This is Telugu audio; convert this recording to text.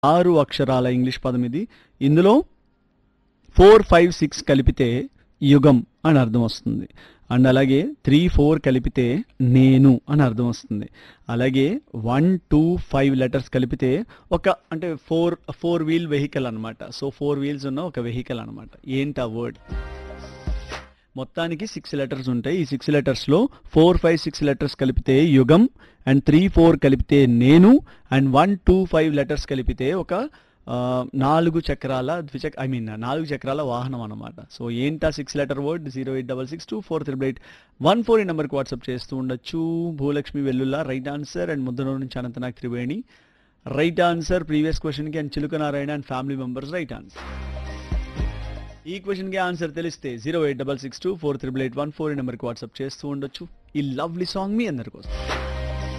ఆరు అక్షరాల ఇంగ్లీష్ పదం ఇది ఇందులో ఫోర్ ఫైవ్ సిక్స్ కలిపితే యుగం అని అర్థం వస్తుంది అండ్ అలాగే త్రీ ఫోర్ కలిపితే నేను అని అర్థం వస్తుంది అలాగే వన్ టూ ఫైవ్ లెటర్స్ కలిపితే ఒక అంటే ఫోర్ ఫోర్ వీల్ వెహికల్ అనమాట సో ఫోర్ వీల్స్ ఉన్న ఒక వెహికల్ అనమాట ఏంటి ఆ వర్డ్ మొత్తానికి సిక్స్ లెటర్స్ ఉంటాయి ఈ సిక్స్ లెటర్స్లో ఫోర్ ఫైవ్ సిక్స్ లెటర్స్ కలిపితే యుగం అండ్ త్రీ ఫోర్ కలిపితే నేను and one two five letters కలిపితే ఒక ఆ, నాలుగు చక్రాల ద్విచక్ ఐ మీన్ నాలుగు చక్రాల వాహనం అనమాట సో ఏంటా six letter word zero eight double six two four triple eight one four ఈ నెంబర్కి వాట్సాప్ చేస్తూ ఉండొచ్చు Bhulakshmi Vellulla right answer and Muddanuru నుంచి Anantnag Triveni right answer previous క్వశ్చన్కి and Chiluka Narayana and family members right answer ఈ క్వశ్చన్కి ఆన్సర్ తెలిస్తే zero eight double six two four triple eight one four ఈ నెంబర్కి వాట్సాప్ చేస్తూ ఉండొచ్చు ఈ లవ్లీ సాంగ్ మీ అందరి కోసం